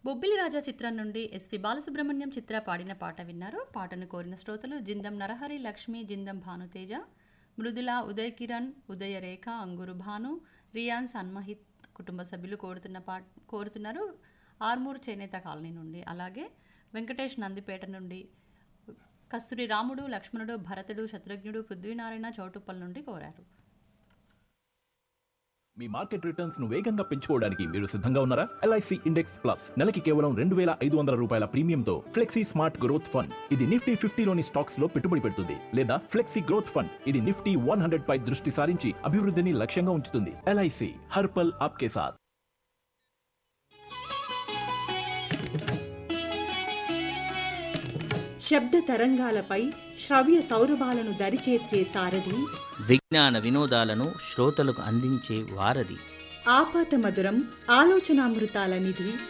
బొబ్బిలి రాజా చిత్రం నుండి ఎస్పి బాలసుబ్రహ్మణ్యం చిత్ర పాడిన పాట విన్నారు పాటను కోరిన శ్రోతలు జిందం నరహరి లక్ష్మి జిందం భానుతేజ మృదుల ఉదయ్ కిరణ్ ఉదయ రేఖ అంగురు భాను రియాన్ సన్మహిత్ కుటుంబ సభ్యులు కోరుతున్న పా కోరుతున్నారు ఆర్మూర్ చేనేత కాలనీ నుండి అలాగే వెంకటేష్ నందిపేట నుండి కస్తూరి రాముడు లక్ష్మణుడు భరతుడు శత్రుఘ్నుడు పృథ్వీనారాయణ చౌటుప్పల్ నుండి కోరారు మీ మార్కెట్ రిటర్న్స్ ను వేగంగా పెంచుకోవడానికి మీరు సిద్ధంగా ఉన్నారా ఎల్ఐసి ఇండెక్స్ ప్లస్ నెలకి కేవలం రెండు వేల ఐదు వందల రూపాయల ప్రీమియంతో ఫ్లెక్సీ స్మార్ట్ గ్రోత్ ఫండ్ ఇది నిఫ్టీ ఫిఫ్టీలోని స్టాక్స్ లో పెట్టుబడి పెడుతుంది లేదా ఫ్లెక్సీ గ్రోత్ ఫండ్ ఇది నిఫ్టీ వన్ హండ్రెడ్ పై దృష్టి సారించి అభివృద్ధిని లక్ష్యంగా ఉంచుతుంది ఎల్ఐసి హర్పల్ ఆప్కే సాత్ శబ్ద తరంగాలపై శ్రవ్య సౌరభాలను దరిచేర్చే సారథి విజ్ఞాన వినోదాలను శ్రోతలకు అందించే వారధి ఆపాత మధురం ఆలోచనామృతాల నిధి